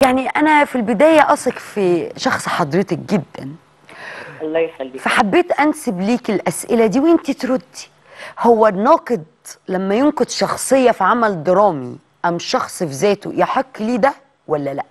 يعني انا في البدايه اثق في شخص حضرتك جدا الله يخليك فحبيت انسب ليك الاسئله دي وانت تردي هو الناقد لما ينقد شخصيه في عمل درامي ام شخص في ذاته يحق ليه ده ولا لا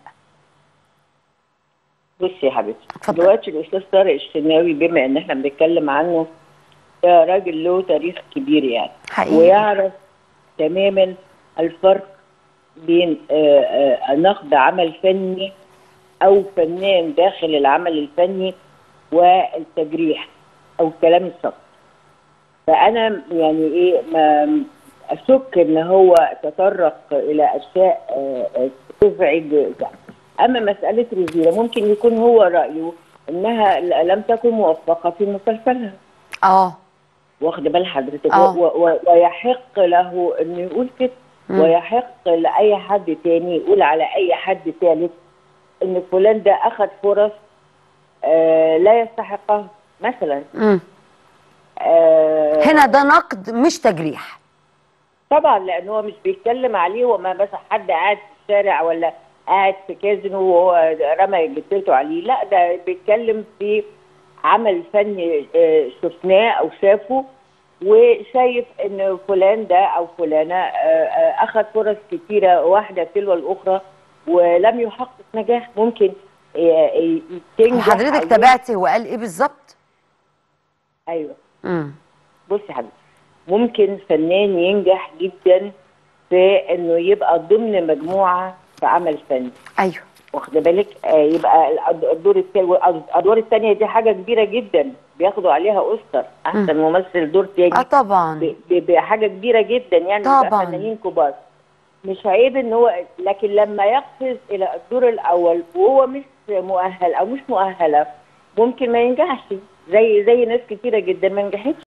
بصي يا حبيبتي اتفضل. دلوقتي الاستاذ طارق الشناوي بما ان احنا بنتكلم عنه ده راجل له تاريخ كبير يعني حقيقي. ويعرف تماما الفرق بين آه، آه، نقد عمل فني او فنان داخل العمل الفني والتجريح او الكلام السطحي فانا يعني ايه ما اشك ان هو تطرق الى اشياء آه، آه، تزعج اما مساله روزيرا ممكن يكون هو رايه انها ل- لم تكن موفقه في مسلسلها اه واخد بال حضرتك آه. و- و- ويحق له انه يقول كده مم. ويحق لاي حد تاني يقول على اي حد ثالث ان فلان ده اخذ فرص آه لا يستحقها مثلا امم آه هنا ده نقد مش تجريح طبعا لان هو مش بيتكلم عليه وما بس حد قاعد في الشارع ولا قاعد في كازينو وهو رمى جثته عليه لا ده بيتكلم في عمل فني آه، شفناه او شافه وشايف ان فلان ده او فلانه آه، آه، اخذ فرص كتيره واحده تلو الاخرى ولم يحقق نجاح ممكن ي- ي- تنجح وحضرتك أو- تابعتي هو قال ايه بالظبط ايوه امم بصي يا حبيبتي ممكن فنان ينجح جدا في انه يبقى ضمن مجموعه في عمل فني ايوه واخده بالك آه يبقى الأد- الدور الثاني الادوار الثانيه دي حاجه كبيره جدا بياخدوا عليها اوسكار احسن ممثل دور اه تاني طبعا ب- ب- بحاجه كبيره جدا يعني بيبقى طبعاً. فنانين كبار مش عيب ان هو لكن لما يقفز الى الدور الاول وهو مش مؤهل او مش مؤهله ممكن ما ينجحش زي زي ناس كتيره جدا ما نجحتش